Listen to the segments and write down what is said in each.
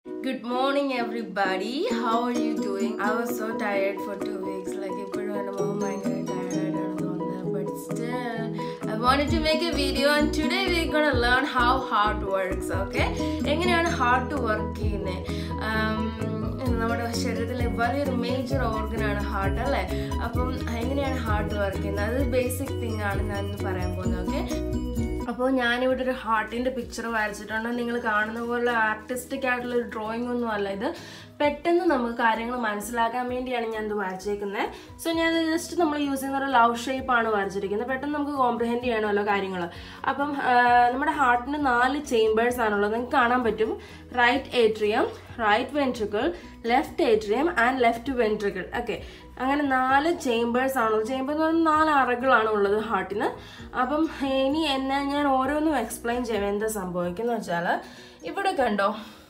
Good morning, everybody. How are you doing? I was so tired for two weeks. Like, ഇപ്പോഴും എൻ്റെ മുഖം ഭയങ്കര tired ആയിട്ടാണ് തോന്നുന്നത്. But still, I wanted to make a video and today we're gonna learn how heart works, okay? എങ്ങനെയാണ് heart work ചെയ്യുന്നത് നമ്മുടെ ശരീരത്തിലെ വലിയൊരു മേജർ ഓർഗനാണ് ഹാർട്ട് അല്ലേ അപ്പം എങ്ങനെയാണ് ഹാർട്ട് വർക്ക് ചെയ്യുന്നത് അത് ബേസിക് തിങ് ആണ് ഞാൻ ഇന്ന് പറയാൻ പോകുന്നത് ഓക്കെ അപ്പോൾ ഞാനിവിടെ ഒരു ഹാർട്ടിൻ്റെ പിക്ചർ വരച്ചിട്ടുണ്ട് നിങ്ങൾ കാണുന്ന പോലെ ആർട്ടിസ്റ്റിക് ആയിട്ടുള്ള ഒരു ഡ്രോയിങ് ഒന്നും അല്ല ഇത് പെട്ടെന്ന് നമുക്ക് കാര്യങ്ങൾ മനസ്സിലാക്കാൻ വേണ്ടിയാണ് ഞാൻ ഇത് വരച്ചേക്കുന്നത് സോ ഞാൻ ജസ്റ്റ് നമ്മൾ യൂസ് ചെയ്യുന്ന ഒരു ലവ് ഷേപ്പാണ് വരച്ചിരിക്കുന്നത് പെട്ടെന്ന് നമുക്ക് കോംപ്രിഹെൻഡ് ചെയ്യണമല്ലോ കാര്യങ്ങൾ അപ്പം ആ, നമ്മുടെ ഹാർട്ടിന് നാല് ചേമ്പേഴ്സ് ആണുള്ളത് നിങ്ങൾക്ക് കാണാൻ പറ്റും right atrium right ventricle left atrium and left ventricle okay അങ്ങനെ നാല് ചേമ്പേഴ്സ് ആണുള്ളത് ചേമ്പർ എന്ന് പറഞ്ഞാൽ നാല് അറകളാണ് ഉള്ളത് ഹാർട്ടിന് അപ്പം ഇനി എന്നെ ഞാൻ ഓരോന്നും എക്സ്പ്ലെയിൻ ചെയ്യാം എന്താ സംഭവിക്കുന്നത് വെച്ചാൽ ഇവിടെ കണ്ടോ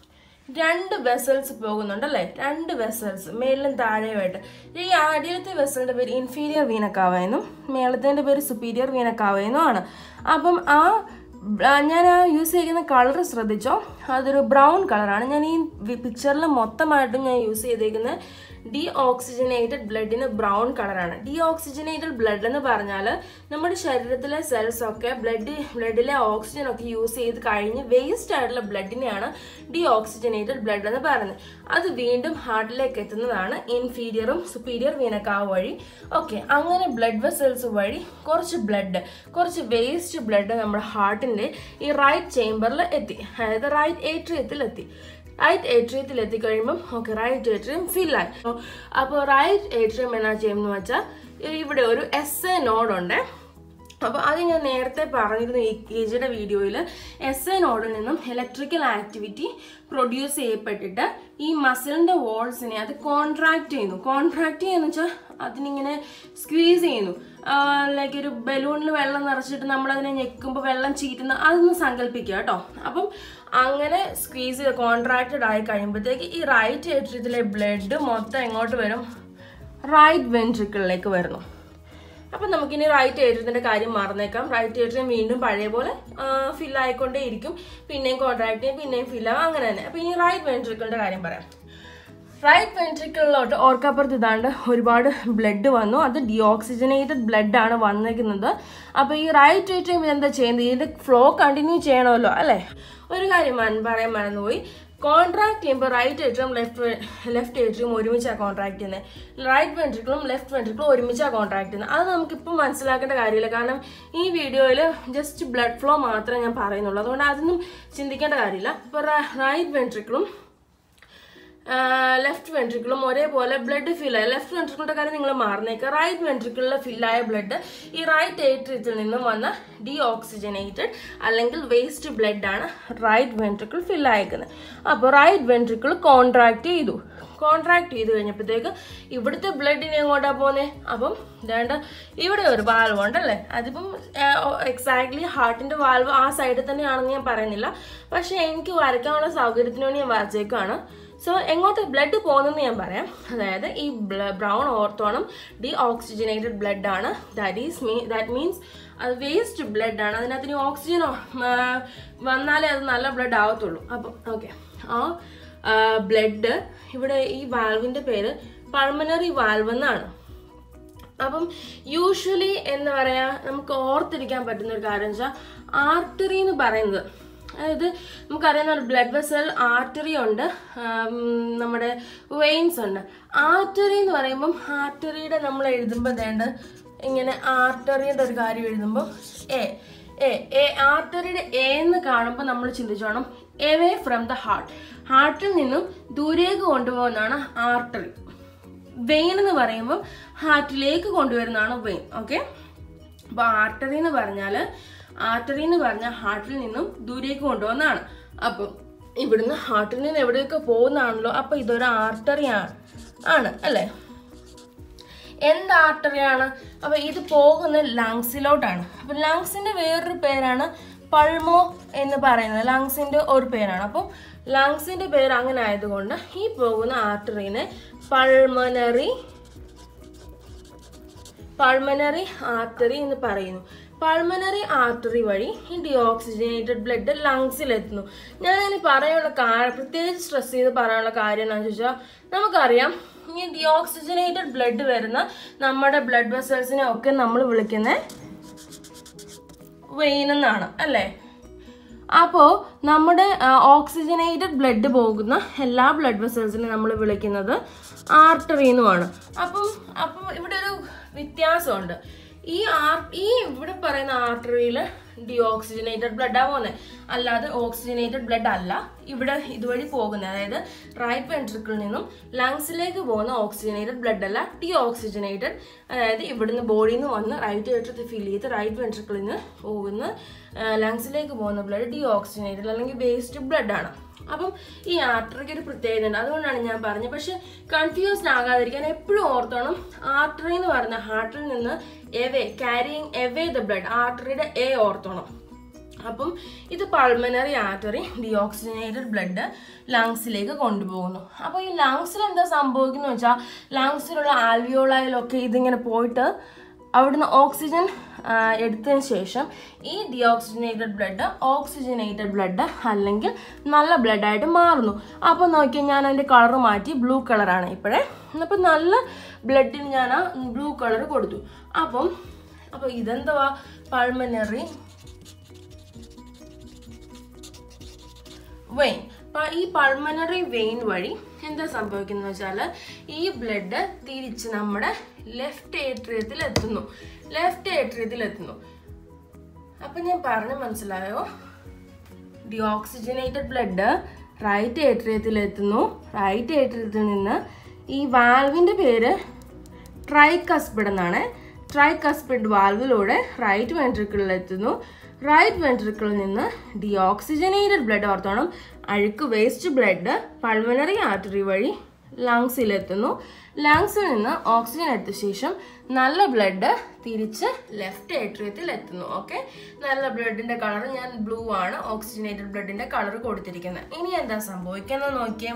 രണ്ട് വെസൽസ് പോകുന്നുണ്ടല്ലേ രണ്ട് വെസൽസ് മേളിലും താഴെയുമായിട്ട് ഈ ആദ്യത്തെ വെസലിന്റെ പേര് ഇൻഫീരിയർ വീനക്കാവ എന്നും മേളത്തിൻ്റെ പേര് സുപ്പീരിയർ വീനക്കാവ എന്നും ആണ് അപ്പം ആ ബ്ര- ഞാൻ ആ യൂസ് ചെയ്യുന്ന കളർ ശ്രദ്ധിച്ചോ അതൊരു ബ്രൗൺ കളറാണ് ഞാൻ ഈ പിക്ചറിൽ മൊത്തമായിട്ടും ഞാൻ യൂസ് ചെയ്തേക്കുന്നത് ഡി ഓക്സിജനേറ്റഡ് ബ്ലഡിന് ബ്രൗൺ കളറാണ് ഡി ഓക്സിജനേറ്റഡ് ബ്ലഡ് എന്ന് പറഞ്ഞാൽ നമ്മുടെ ശരീരത്തിലെ സെൽസ് ഒക്കെ ബ്ലഡ് ബ്ലഡിലെ ഓക്സിജൻ ഒക്കെ യൂസ് ചെയ്ത് കഴിഞ്ഞ് വേസ്റ്റ് ആയിട്ടുള്ള ബ്ലഡിനെയാണ് ഡി ഓക്സിജനേറ്റഡ് ബ്ലഡ് എന്ന് പറയുന്നത് അത് വീണ്ടും ഹാർട്ടിലേക്ക് എത്തുന്നതാണ് ഇൻഫീരിയറും സുപ്പീരിയർ വീനക്കാവ് വഴി ഓക്കെ അങ്ങനെ ബ്ലഡ് വെസൽസ് വഴി കുറച്ച് ബ്ലഡ് കുറച്ച് വേസ്റ്റ് ബ്ലഡ് നമ്മുടെ ഹാർട്ടിന്റെ ഈ റൈറ്റ് ചേംബറിൽ എത്തി അതായത് റൈറ്റ് ഏട്രിയത്തിൽ എത്തി റൈറ്റ് ഏട്രിയത്തിൽ എത്തിക്കഴിയുമ്പം ഓക്കെ റൈറ്റ് ഏട്രിയം ഫില്ലായി അപ്പോൾ റൈറ്റ് ഏട്രിയം എന്നാ ചെയ്യുന്നത് വെച്ചാൽ ഇവിടെ ഒരു എസ് എ നോഡുണ്ട് അപ്പോൾ അത് ഞാൻ നേരത്തെ പറഞ്ഞിരുന്നു ഈ കെജിയുടെ വീഡിയോയിൽ എസ് എ നോഡിൽ നിന്നും ഇലക്ട്രിക്കൽ ആക്ടിവിറ്റി പ്രൊഡ്യൂസ് ചെയ്യപ്പെട്ടിട്ട് ഈ മസിലിൻ്റെ വോൾസിനെ അത് കോൺട്രാക്ട് ചെയ്യുന്നു കോൺട്രാക്ട് ചെയ്യുന്നു വെച്ചാൽ അതിനിങ്ങനെ സ്ക്വീസ് ചെയ്യുന്നു ലൈക്ക് ഒരു ബലൂണിൽ വെള്ളം നിറച്ചിട്ട് നമ്മളതിനെ ഞെക്കുമ്പോൾ വെള്ളം ചീറ്റുന്ന അതൊന്ന് സങ്കല്പിക്കുക കേട്ടോ അപ്പം അങ്ങനെ സ്ക്വീസ് ചെയ്ത് കോൺട്രാക്റ്റഡ് ആയി കഴിയുമ്പോഴത്തേക്ക് ഈ റൈറ്റ് ഏട്രിയത്തിലെ ബ്ലഡ് മൊത്തം എങ്ങോട്ട് വരും റൈറ്റ് വെൻട്രിക്കിളിലേക്ക് വരുന്നു അപ്പം നമുക്കിനി റൈറ്റ് ഏട്രിയത്തിൻ്റെ കാര്യം മറന്നേക്കാം റൈറ്റ് ഏട്രിയം വീണ്ടും പഴയ പോലെ ഫിൽ ആയിക്കൊണ്ടേ ഇരിക്കും പിന്നെയും കോൺട്രാക്ട് ചെയ്യും പിന്നെയും fill ആവും അങ്ങനെ തന്നെ അപ്പം ഇനി റൈറ്റ് വെൻട്രിക്കിളിൻ്റെ കാര്യം പറയാം റൈറ്റ് വെൻട്രിക്കിളിലോട്ട് ഓർക്കപ്പുറത്ത് ഇതാണ്ട് ഒരുപാട് ബ്ലഡ് വന്നു അത് ഡിയോക്സിജനേറ്റഡ് ബ്ലഡ് ആണ് വന്നിരിക്കുന്നത് അപ്പോൾ ഈ റൈറ്റ് ഏട്രിയം ഇതെന്താ ചെയ്യുന്നത് ഇതിന്റെ ഫ്ലോ കണ്ടിന്യൂ ചെയ്യണമല്ലോ അല്ലേ ഒരു കാര്യം മൻ- പറയാൻ മറന്നുപോയി കോൺട്രാക്ട് ചെയ്യുമ്പോൾ right atrium left left atrium ഒരുമിച്ചാണ് കോൺട്രാക്ട് ചെയ്യുന്നത് റൈറ്റ് വെൻട്രിക്കിളും ലെഫ്റ്റ് വെൻട്രിക്കിളും ഒരുമിച്ചാണ് കോൺട്രാക്ട് ചെയ്യുന്നത് അത് നമുക്കിപ്പോൾ മനസ്സിലാക്കേണ്ട കാര്യമില്ല കാരണം ഈ വീഡിയോയിൽ ജസ്റ്റ് ബ്ലഡ് ഫ്ലോ മാത്രമേ ഞാൻ പറയുന്നുള്ളൂ അതുകൊണ്ട് അതൊന്നും ചിന്തിക്കേണ്ട കാര്യമില്ല ഇപ്പോൾ റൈറ്റ് വെൻട്രിക്കിളും ലെഫ്റ്റ് വെൻട്രിക്കിളും ഒരേപോലെ ബ്ലഡ് ഫിൽ ആയി ലെഫ്റ്റ് വെൻട്രിക്കിളിന്റെ കാര്യം നിങ്ങൾ മാറുന്നേക്കുക റൈറ്റ് വെൻട്രിക്കിളിൽ ഫില്ലായ ബ്ലഡ് ഈ റൈറ്റ് ഏട്രിയത്തിൽ നിന്നും വന്ന ഡി ഓക്സിജനേറ്റഡ് അല്ലെങ്കിൽ വേസ്റ്റ് ബ്ലഡ് ആണ് റൈറ്റ് വെൻട്രിക്കിൾ ഫിൽ അയക്കുന്നത് അപ്പോൾ റൈറ്റ് വെൻട്രിക്കിൾ കോൺട്രാക്ട് ചെയ്തു കോൺട്രാക്ട് ചെയ്ത് കഴിഞ്ഞപ്പോഴത്തേക്ക് ഇവിടുത്തെ ബ്ലഡിനെ എങ്ങോട്ടാ പോകുന്നത് അപ്പം വേണ്ട ഇവിടെ ഒരു വാൽവ് ഉണ്ടല്ലേ അതിപ്പം എക്സാക്ട്ലി ഹാർട്ടിന്റെ വാൽവ് ആ സൈഡിൽ തന്നെയാണെന്ന് ഞാൻ പറയുന്നില്ല പക്ഷെ എനിക്ക് വരയ്ക്കാനുള്ള സൗകര്യത്തിന് വേണ്ടി ഞാൻ വരച്ചേക്കാണ് സോ എങ്ങോട്ട് ബ്ലഡ് പോകുന്നെന്ന് ഞാൻ പറയാം അതായത് ഈ ബ്രൗൺ ഓർത്തോണം ഡി ഓക്സിജനേറ്റഡ് ബ്ലഡ് ആണ് that is me that means അത് വേസ്റ്റ് ബ്ലഡ് ആണ് അതിനകത്ത് ഇനി ഓക്സിജൻ വന്നാലേ അത് നല്ല ബ്ലഡ് ആവത്തുള്ളൂ അപ്പം ഓക്കെ ആ ബ്ലഡ് ഇവിടെ ഈ വാൽവിൻ്റെ പേര് പൾമനറി വാൽവ് എന്നാണ് അപ്പം യൂഷ്വലി എന്താ പറയാ നമുക്ക് ഓർത്തിരിക്കാൻ പറ്റുന്ന ഒരു കാര്യം വെച്ചാൽ ആർട്ടറി എന്ന് പറയുന്നത് അതായത് നമുക്കറിയാവുന്ന ഒരു ബ്ലഡ് വെസൽ ആർട്ടറി ഉണ്ട് ആം, നമ്മുടെ വെയിൻസ് ഉണ്ട് ആർട്ടറി എന്ന് പറയുമ്പം ആർട്ടറിയുടെ നമ്മൾ എഴുതുമ്പോൾ വേണ്ട ഇങ്ങനെ ആർട്ടറിയുടെ ഒരു കാര്യം എഴുതുമ്പോൾ എ എ എ ആർട്ടറിയുടെ എ എന്ന് കാണുമ്പോൾ നമ്മൾ ചിന്തിച്ചോണം എവേ ഫ്രം ദ ഹാർട്ട് ഹാർട്ടിൽ നിന്നും ദൂരേക്ക് കൊണ്ടുപോകുന്നതാണ് ആർട്ടറി വെയിൻ എന്ന് പറയുമ്പോൾ ഹാർട്ടിലേക്ക് കൊണ്ടുവരുന്നതാണ് വെയിൻ ഓക്കെ അപ്പോൾ ആർട്ടറി എന്ന് പറഞ്ഞാൽ ആർട്ടറി എന്ന് പറഞ്ഞാൽ ഹാർട്ടിൽ നിന്നും ദൂരേക്ക് കൊണ്ടുപോകുന്നതാണ് അപ്പം ഇവിടുന്ന് ഹാർട്ടിൽ നിന്ന് എവിടെയൊക്കെ പോകുന്നതാണല്ലോ അപ്പം ഇതൊരു ആർട്ടറി ആണ് ആണ് അല്ലേ എന്ത് ആർട്ടറിയാണ് അപ്പോൾ ഇത് പോകുന്ന ലങ്സിലോട്ടാണ് അപ്പം ലങ്സിൻ്റെ വേറൊരു പേരാണ് പൾമോ എന്ന് പറയുന്നത് ലങ്സിൻ്റെ ഒരു പേരാണ് അപ്പോൾ ലങ്സിൻ്റെ പേര് അങ്ങനെ ആയതുകൊണ്ട് ഈ പോകുന്ന ആർട്ടറിനെ പൾമനറി പൾമനറി ആർട്ടറി എന്ന് പറയുന്നു പൾമനറി ആർട്ടറി വഴി ഈ ഡിയോക്സിജനേറ്റഡ് ബ്ലഡ് ലങ്സിൽ എത്തുന്നു ഞാൻ അതിന് പറയാനുള്ള കാര്യം പ്രത്യേകിച്ച് സ്ട്രെസ് ചെയ്ത് പറയാനുള്ള കാര്യം എന്താണെന്ന് ചോദിച്ചാൽ നമുക്കറിയാം ഈ ഡിയോക്സിജനേറ്റഡ് ബ്ലഡ് വരുന്ന നമ്മുടെ ബ്ലഡ് വെസൽസിനെ ഒക്കെ നമ്മൾ വിളിക്കുന്നത് വെയിൻ എന്നാണ് അല്ലേ അപ്പോൾ നമ്മുടെ ഓക്സിജനേറ്റഡ് ബ്ലഡ് പോകുന്ന എല്ലാ ബ്ലഡ് വെസൽസിനും നമ്മൾ വിളിക്കുന്നത് ആർട്ടറി എന്നുമാണ് അപ്പം അപ്പം ഇവിടെ ഒരു വ്യത്യാസമുണ്ട് ഈ ആർ ഈ ഇവിടെ പറയുന്ന ആർട്ടറിയിൽ ഡിയോക്സിജനേറ്റഡ് ബ്ലഡാണ് പോകുന്നത് അല്ലാതെ ഓക്സിജനേറ്റഡ് ബ്ലഡ് അല്ല ഇവിടെ ഇതുവഴി പോകുന്നത് അതായത് റൈറ്റ് വെൻട്രിക്കിൾ നിന്നും ലങ്സിലേക്ക് പോകുന്ന ഓക്സിജനേറ്റഡ് ബ്ലഡ് അല്ല ഡി ഓക്സിജനേറ്റഡ് അതായത് ഇവിടുന്ന് ബോഡിയിൽ നിന്ന് വന്ന് റൈറ്റ് വെൻട്രിക്കിൾ ഫിൽ ചെയ്ത് റൈറ്റ് വെൻട്രിക്കിളിൽ നിന്ന് പോകുന്ന ലങ്സിലേക്ക് പോകുന്ന ബ്ലഡ് ഡി ഓക്സിജനേറ്റഡ് അല്ലെങ്കിൽ വേസ്റ്റ് ബ്ലഡ് ആണ് അപ്പം ഈ ആർട്ടറിക്ക് ഒരു പ്രത്യേകത ഉണ്ട് അതുകൊണ്ടാണ് ഞാൻ പറഞ്ഞത് പക്ഷെ കൺഫ്യൂസ്ഡ് ആകാതിരിക്കാൻ എപ്പോഴും ഓർത്തോണം ആർട്ടറി എന്ന് പറഞ്ഞ ഹാർട്ടിൽ നിന്ന് away carrying away the blood ആർട്ടറിയുടെ എ ഓർത്തോണം അപ്പം ഇത് പൾമനറി ആർട്ടറി ഡിയോക്സിജനേറ്റഡ് ബ്ലഡ് ലങ്സിലേക്ക് കൊണ്ടുപോകുന്നു അപ്പോൾ ഈ ലങ്സിൽ എന്താ സംഭവിക്കുന്നത് വെച്ചാൽ ലങ്സിലുള്ള ആൽവിയോളയിലൊക്കെ ഇതിങ്ങനെ പോയിട്ട് അവിടുന്ന് ഓക്സിജൻ എടുത്തതിന് ശേഷം ഈ ഡിയോക്സിജനേറ്റഡ് ബ്ലഡ് ഓക്സിജനേറ്റഡ് ബ്ലഡ് അല്ലെങ്കിൽ നല്ല ബ്ലഡായിട്ട് മാറുന്നു അപ്പോൾ നോക്കിയാൽ ഞാൻ അതിൻ്റെ കളർ മാറ്റി ബ്ലൂ കളറാണ് ഇപ്പോഴേ അപ്പോൾ നല്ല ബ്ലഡിന് ഞാൻ ആ ബ്ലൂ കളർ കൊടുത്തു അപ്പം അപ്പോൾ ഇതെന്തുവാ പൾമനറി വെയിൻ ഈ പൾമനറി വെയിൻ വഴി എന്താ സംഭവിക്കുന്നത് വെച്ചാൽ ഈ ബ്ലഡ് തിരിച്ച് നമ്മുടെ ലെഫ്റ്റ് ഏട്രിയത്തിൽ എത്തുന്നു ലെഫ്റ്റ് ഏട്രിയത്തിൽ എത്തുന്നു അപ്പൊ ഞാൻ പറഞ്ഞ മനസ്സിലായോ ഡിയോക്സിജനേറ്റഡ് ബ്ലഡ് റൈറ്റ് ഏട്രിയത്തിൽ എത്തുന്നു റൈറ്റ് ഏട്രിയത്തിൽ നിന്ന് ഈ വാൽവിന്റെ പേര് ട്രൈകസ്പിഡ് എന്നാണ് ട്രൈകസ്പിഡ് വാൽവിലൂടെ റൈറ്റ് വെൻട്രിക്കിളിൽ എത്തുന്നു റൈറ്റ് വെൻട്രിക്കിളിൽ നിന്ന് ഡിയോക്സിജനേറ്റഡ് ബ്ലഡ് ഓർത്തോണം അഴുക്ക് വേസ്റ്റ് ബ്ലഡ് പൾമനറി ആർട്ടറി വഴി ലങ്സിലെത്തുന്നു ലങ്സിൽ നിന്ന് ഓക്സിജൻ എടുത്ത ശേഷം നല്ല ബ്ലഡ് തിരിച്ച് ലെഫ്റ്റ് ഏട്രിയത്തിൽ എത്തുന്നു ഓക്കെ നല്ല ബ്ലഡിന്റെ കളർ ഞാൻ ബ്ലൂ ആണ് ഓക്സിജനേറ്റഡ് ബ്ലഡിന്റെ കളർ കൊടുത്തിരിക്കുന്നത് ഇനി എന്താ സംഭവിക്കുന്നത് നോക്കിയേ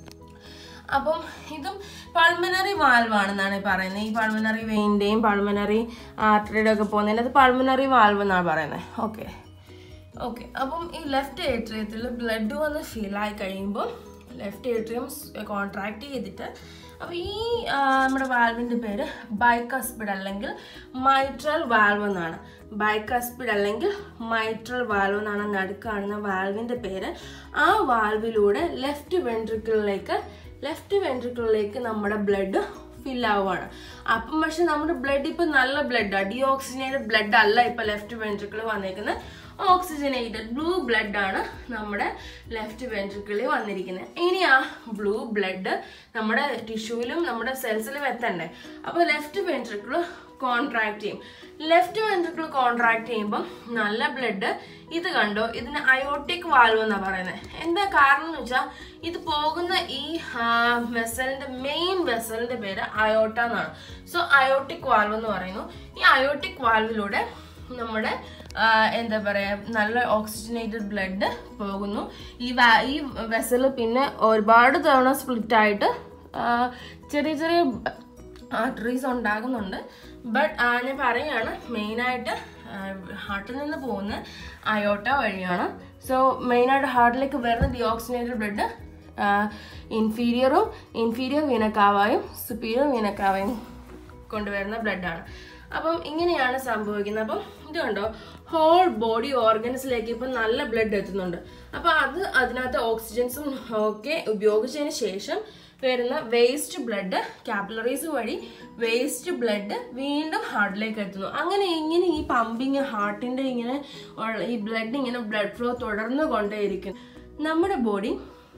അപ്പം ഇതും പൾമനറി വാൽവ് ആണെന്നാണ് പറയുന്നത് ഈ പൾമനറി വെയിൻ്റെയും പൾമനറി ആർട്ടറിയുടെ ഒക്കെ പോകുന്നതിൻ്റെ അത് പൾമനറി വാൽവ് എന്നാണ് പറയുന്നത് ഓക്കെ ഓക്കെ അപ്പം ഈ ലെഫ്റ്റ് ഏട്രിയത്തിൽ ബ്ലഡ് വന്ന് ഫില്ലായി കഴിയുമ്പോൾ ലെഫ്റ്റ് ഏട്രിയം കോൺട്രാക്ട് ചെയ്തിട്ട് അപ്പോൾ ഈ ആ, നമ്മുടെ വാൽവിൻ്റെ പേര് ബൈക്കസ്പിഡ് അല്ലെങ്കിൽ മൈട്രൽ വാൽവ് എന്നാണ് ബൈക്കസ്പിഡ് അല്ലെങ്കിൽ മൈട്രൽ വാൽവ് എന്നാണ് നടുക്ക് കാണുന്ന വാൽവിൻ്റെ പേര് ആ വാൽവിലൂടെ ലെഫ്റ്റ് വെൻട്രിക്കിളിലേക്ക് ലെഫ്റ്റ് വെൻട്രിക്കിളിലേക്ക് നമ്മുടെ ബ്ലഡ് ഫിൽ ആവുകയാണ് അപ്പം പക്ഷെ നമ്മുടെ ബ്ലഡ് ഇപ്പം നല്ല ബ്ലഡാണ് ഡിയോക്സിജനേറ്റഡ് ബ്ലഡ് അല്ല ഇപ്പം ലെഫ്റ്റ് വെൻട്രിക്കിൾ വന്നേക്കുന്നത് ഓക്സിജനേറ്റഡ് ബ്ലൂ ബ്ലഡ് ആണ് നമ്മുടെ ലെഫ്റ്റ് വെൻട്രിക്കിളിൽ വന്നിരിക്കുന്നത് ഇനി ആ ബ്ലൂ ബ്ലഡ് നമ്മുടെ ടിഷ്യൂവിലും നമ്മുടെ സെൽസിലും എത്തണ്ടേ അപ്പോൾ ലെഫ്റ്റ് വെൻട്രിക്കിൾ കോൺട്രാക്ട് ചെയ്യും ലെഫ്റ്റ് വെൻട്രിക്കിൾ കോൺട്രാക്ട് ചെയ്യുമ്പം നല്ല ബ്ലഡ് ഇത് കണ്ടോ ഇതിന് അയോട്ടിക് വാൽവ് എന്നാണ് പറയുന്നത് എന്താ കാരണം എന്ന് വെച്ചാൽ ഇത് പോകുന്ന ഈ വെസലിന്റെ മെയിൻ വെസലിന്റെ പേര് അയോട്ട എന്നാണ് സോ അയോട്ടിക് വാൽവ് എന്ന് പറയുന്നു ഈ അയോട്ടിക് വാൽവിലൂടെ നമ്മുടെ ആ, എന്താ പറയാ നല്ല ഓക്സിജനേറ്റഡ് ബ്ലഡ് പോകുന്നു ഈ വാ- ഈ വെസൽ പിന്നെ ഒരുപാട് തവണ സ്പ്ലിറ്റ് ആയിട്ട് ആ, ചെറിയ ചെറിയ ആർട്ടറീസ് ഉണ്ടാകുന്നുണ്ട് ബട്ട് ഞാൻ പറയുകയാണ് മെയിനായിട്ട് ഹാർട്ടിൽ നിന്ന് പോകുന്ന അയോട്ട വഴിയാണ് സോ മെയിനായിട്ട് ഹാർട്ടിലേക്ക് വരുന്ന ഡിയോക്സിനേറ്റഡ് ബ്ലഡ് ഇൻഫീരിയറും ഇൻഫീരിയർ വീനക്കാവായും സുപ്പീരിയർ വീനക്കാവായും കൊണ്ടുവരുന്ന ബ്ലഡാണ് അപ്പം ഇങ്ങനെയാണ് സംഭവിക്കുന്നത് അപ്പം ഇത് കണ്ടോ ഹോൾ ബോഡി ഓർഗൻസിലേക്ക് ഇപ്പം നല്ല ബ്ലഡ് എത്തുന്നുണ്ട് അപ്പം അത് അതിനകത്ത് ഓക്സിജൻസും ഒക്കെ ഉപയോഗിച്ചതിന് ശേഷം വരുന്ന വേസ്റ്റ് ബ്ലഡ് കാപ്പിലറീസ് വഴി വേസ്റ്റ് ബ്ലഡ് വീണ്ടും ഹാർട്ടിലേക്ക് എത്തുന്നു അങ്ങനെ ഇങ്ങനെ ഈ പമ്പിങ് ഹാർട്ടിന്റെ ഇങ്ങനെ ഉള്ള ഈ ബ്ലഡ് ഇങ്ങനെ ബ്ലഡ് ഫ്ലോ തുടർന്നു കൊണ്ടേയിരിക്കും നമ്മുടെ ബോഡി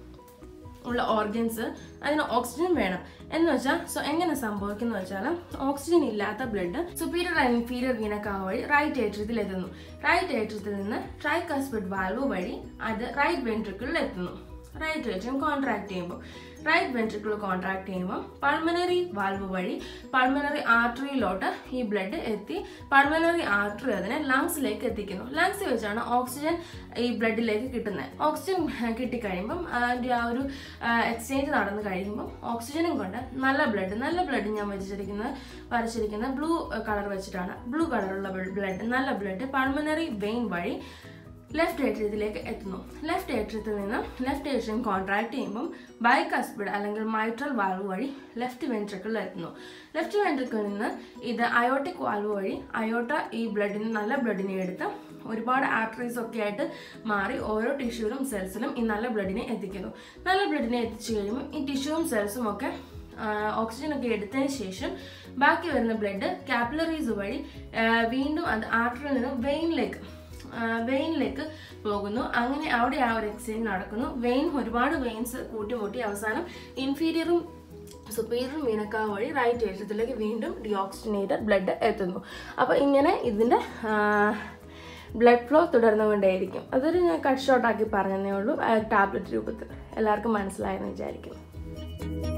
ഉള്ള ഓർഗൻസ് അതിന് ഓക്സിജൻ വേണം എന്ന് വെച്ചാൽ സോ എങ്ങനെ സംഭവിക്കുന്ന വെച്ചാൽ ഓക്സിജൻ ഇല്ലാത്ത blood superior and inferior vena cava വഴി റൈറ്റ് ഏട്രിയത്തിൽ എത്തുന്നു റൈറ്റ് ഏട്രിയത്തിൽ നിന്ന് ട്രൈകസ്പിഡ് വാൽവ് വഴി അത് റൈറ്റ് വെൻട്രിക്കിളിൽ എത്തുന്നു റൈറ്റ് ഏട്രിയം കോൺട്രാക്ട് ചെയ്യുമ്പോൾ റൈറ്റ് വെൻട്രിക്കിൾ കോൺട്രാക്ട് ചെയ്യുമ്പോൾ പൾമനറി വാൽവ് വഴി പൾമനറി ആർട്ടറിയിലോട്ട് ഈ ബ്ലഡ് എത്തി പൾമനറി ആർട്ടറി അതിനെ ലങ്സിലേക്ക് എത്തിക്കുന്നു ലങ്സിൽ വെച്ചാണ് ഓക്സിജൻ ഈ ബ്ലഡിലേക്ക് കിട്ടുന്നത് ഓക്സിജൻ കിട്ടിക്കഴിയുമ്പം അതിൻ്റെ ആ ഒരു എക്സ്ചേഞ്ച് നടന്നു കഴിയുമ്പം ഓക്സിജനും കൊണ്ട് നല്ല ബ്ലഡ് നല്ല ബ്ലഡ് ഞാൻ വെച്ചിരിക്കുന്നത് വരച്ചിരിക്കുന്നത് ബ്ലൂ കളർ വെച്ചിട്ടാണ് ബ്ലൂ കളറുള്ള ബ്ലഡ് നല്ല ബ്ലഡ് പൾമനറി വെയിൻ വഴി ലെഫ്റ്റ് ഏട്രിയത്തിലേക്ക് എത്തുന്നു ലെഫ്റ്റ് ഏട്രിയത്തിൽ നിന്ന് ലെഫ്റ്റ് ഏട്രിയം കോൺട്രാക്ട് ചെയ്യുമ്പം ബൈക്കസ്പിഡ് അല്ലെങ്കിൽ മൈട്രൽ വാൽവ് വഴി ലെഫ്റ്റ് വെൻട്രിക്കിളിൽ എത്തുന്നു ലെഫ്റ്റ് വെൻട്രിക്കിളിൽ നിന്ന് ഇത് അയോട്ടിക് വാൽവ് വഴി അയോട്ട ഈ ബ്ലഡിന് നല്ല ബ്ലഡിനെ എടുത്ത് ഒരുപാട് ആർട്ടറീസ് ഒക്കെ ആയിട്ട് മാറി ഓരോ ടിഷ്യൂലും സെൽസിലും ഈ നല്ല ബ്ലഡിനെ എത്തിക്കുന്നു നല്ല ബ്ലഡിനെ എത്തിച്ചു കഴിയുമ്പോൾ ഈ ടിഷ്യൂവും സെൽസും ഒക്കെ ഓക്സിജൻ ഒക്കെ എടുത്തതിന് ശേഷം ബാക്കി വരുന്ന ബ്ലഡ് കാപ്പിലറീസ് വഴി ആ, വീണ്ടും അത് ആർട്ടറിൽ നിന്ന് വെയിനിലേക്ക് വെയിനിലേക്ക് പോകുന്നു അങ്ങനെ അവിടെ ആ ഒരു എക്സ്ചേഞ്ച് നടക്കുന്നു വെയിൻ ഒരുപാട് വെയിൻസ് കൂട്ടിമുട്ടി അവസാനം ഇൻഫീരിയറും സുപ്പീരിയറും വീനക്ക വഴി റൈറ്റ് ഏഷ്യത്തിലേക്ക് വീണ്ടും ഡിയോക്സിജനേറ്റഡ് ബ്ലഡ് എത്തുന്നു അപ്പോൾ ഇങ്ങനെ ഇതിൻ്റെ ബ്ലഡ് ഫ്ലോ തുടർന്നുകൊണ്ടേയിരിക്കും അതൊരു ഞാൻ കട്ട് ഷോർട്ടാക്കി പറഞ്ഞതേ ഉള്ളൂ ടാബ്ലറ്റ് രൂപത്തിൽ എല്ലാവർക്കും മനസ്സിലായെന്ന് വിചാരിക്കുന്നു